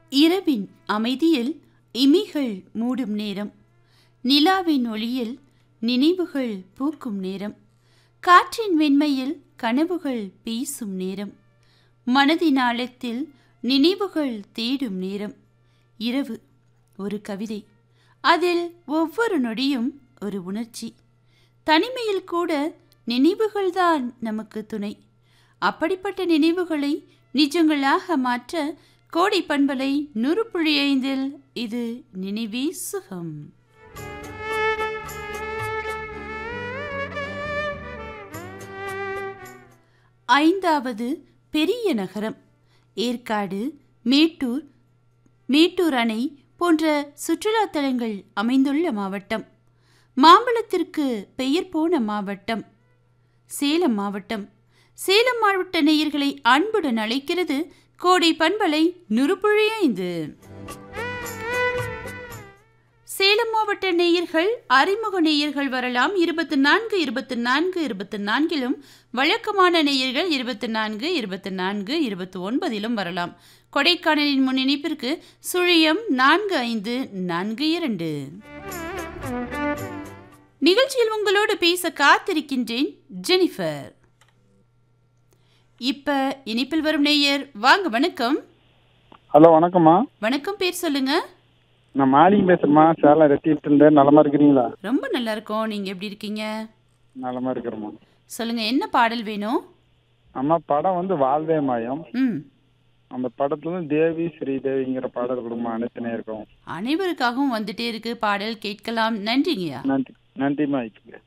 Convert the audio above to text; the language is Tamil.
இரவின் அமைதியில் இமைகள் மூடும் நேரம் நிலாவின் ஒளியில் நினைவுகள் பூக்கும் நேரம் காற்றின் வெண்மையில் கனவுகள் பேசும் நேரம் மனதின் ஆழத்தில் நினைவுகள் தேடும் நேரம் இரவு ஒரு கவிதை அதில் ஒவ்வொரு நொடியும் ஒரு உணர்ச்சி தனிமையில் கூட நினைவுகள்தான் நமக்கு துணை அப்படிப்பட்ட நினைவுகளை நிஜங்களாக மாற்ற கோடை பண்பலை நூறு புள்ளி ஐந்தில் இது நினைவே சுகம் ஐந்தாவது பெரிய நகரம் ஏற்காடு மேட்டூர் மேட்டூர் அணை போன்ற சுற்றுலா தலங்கள் அமைந்துள்ள மாவட்டம் மாம்பழத்திற்கு பெயர் போன மாவட்டம் சேலம் மாவட்டம் சேலம் மாவட்ட நேயர்களை அன்புடன் அழைக்கிறது கோடை பண்பலை நுறுப்புழி ஐந்து சேலம் மாவட்ட நேயர்கள் அறிமுக நேயர்கள் வரலாம் இருபத்தி நான்கு இருபத்தி நான்கு இருபத்தி நான்கிலும் வழக்கமான நேயர்கள் இருபத்தி நான்கு இருபத்தி நான்கு இருபத்தி ஒன்பதிலும் வரலாம் கொடைக்கானலின் முன் இணைப்பிற்கு சுழியம் நான்கு ஐந்து நான்கு இரண்டு நிகழ்ச்சியில் உங்களோடு பேச காத்திருக்கின்றேன் ஜெனிஃபர் இப்ப இனிப்பில் வரும் நேயர் வாங்க வணக்கம் ஹலோ வணக்கம்மா வணக்கம் பேர் சொல்லுங்க நான் மாலிங் பேசுகிறேம்மா சேலம் ரெட்டியிலிருந்து நலமா இருக்கிறீங்களா ரொம்ப நல்லா இருக்கோம் நீங்க எப்படி இருக்கீங்க நலமா இருக்கிறோம்மா சொல்லுங்க என்ன பாடல் வேணும் அம்மா படம் வந்து வாழ்வே மாயம் ம் அந்த படத்துல இருந்து தேவி ஸ்ரீதேவிங்கிற பாடல் கொடுமா அனைத்து நேருக்கும் அனைவருக்காகவும் வந்துட்டே இருக்கு பாடல் கேட்கலாம் நன்றிங்கய்யா நன்றி நன்றிம்மா ஐக்கு